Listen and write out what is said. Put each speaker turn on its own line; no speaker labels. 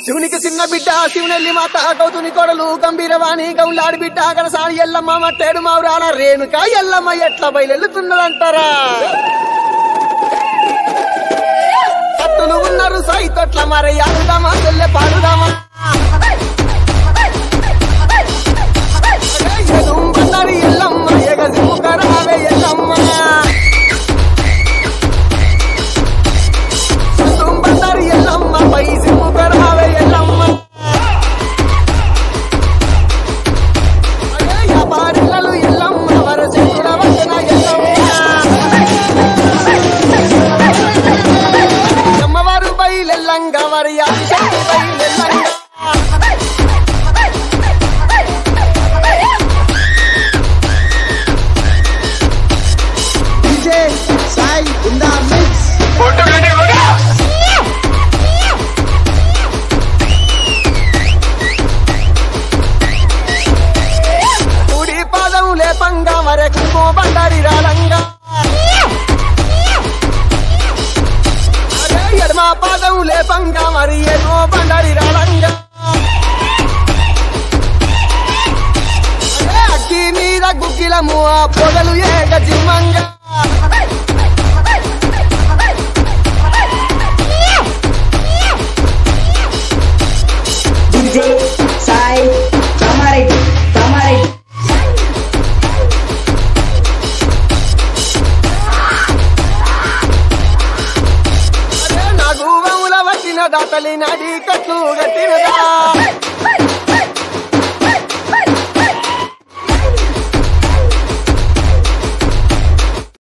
శివునికి చిన్న బిడ్డ శివునెల్లి మాత కౌతుని కొడలు గంభీరవాణి గౌలాడి బిడ్డ గనసాని ఎల్లమ్మ మట్టేడు మావురాల రేణుక ఎల్లమ్మ ఎట్ల బయలెల్లుతున్నదంటారా పట్టులు ఉన్నారు సైతొట్ల మరి ఆడుదామా చెల్లె పాడుదామా ఎదుంబన్నరి ఎల్లమ్మ ఎగసి ముఖరావే ఎల్లమ్మ ఎదుంబన్నరి ఎల్లమ్మ పైసి ముఖరావే ఎల్లమ్మ అదే వ్యాపారిల్లలు ఎల్లమ్మ వరసెక్కుడ వచ్చిన ఎల్లమ్మ అమ్మవారు బయలెల్లంగా మరి Adishakti బయలెల్లంగా
DJ Sai in the mix.
కుడి పాదం లేపంగా వరకు బండారి రాలంగా అరే ఎడమ పాదం లేపంగా మరి ఏమో బండారి రాలంగా అరే అగ్గి మీద గుగ్గిలము ఆ పొగలు ఏక జిమ్మంగా
DJ Sai Kamarit Kamarit
అరే నా గూవముల వచ్చిన దాతలి నడి కట్లు గట్టినదా